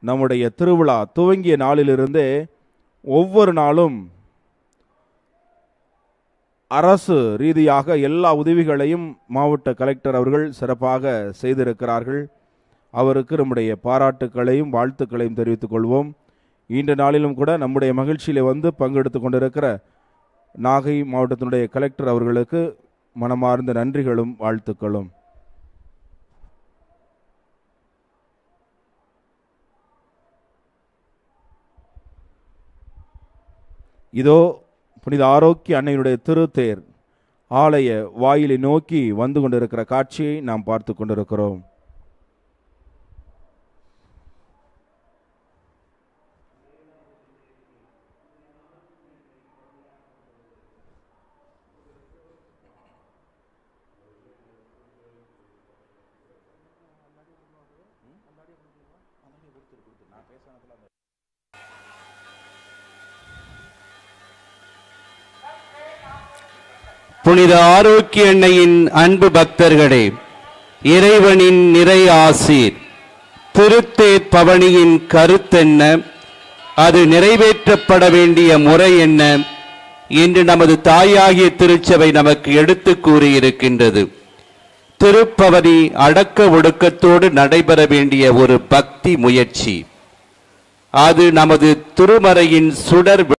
நம்முடைய திருவிழா துவங்கிய நாளிலிருந்தே ஒவ்வொரு நாளும் அரசு ரீதியாக எல்லா உதவிகளையும் மாவட்ட கலெக்டர் அவர்கள் சிறப்பாக செய்திருக்கிறார்கள் அவருக்கு நம்முடைய பாராட்டுக்களையும் வாழ்த்துக்களையும் தெரிவித்துக் கொள்வோம் இன்ற நாளிலும் கூட நம்முடைய மகிழ்ச்சியிலே வந்து பங்கெடுத்து கொண்டிருக்கிற நாகை மாவட்டத்தினுடைய கலெக்டர் அவர்களுக்கு மனமார்ந்த நன்றிகளும் வாழ்த்துக்களும் இதோ புனித ஆரோக்கிய அன்னையினுடைய திருத்தேர் ஆலய வாயிலை நோக்கி வந்து கொண்டிருக்கிற காட்சியை நாம் பார்த்து கொண்டிருக்கிறோம் புனித ஆரோக்கிய எண்ணெயின் அன்பு பக்தர்களே இறைவனின் நிறை ஆசீர் திருத்தேர் பவனியின் கருத்தென்ன அது நிறைவேற்றப்பட வேண்டிய முறை என்ன என்று நமது தாயாகிய திருச்சபை நமக்கு எடுத்துக் கூறியிருக்கின்றது திருப்பவனி அடக்க ஒடுக்கத்தோடு நடைபெற வேண்டிய ஒரு பக்தி முயற்சி அது நமது திருமறையின் சுடர்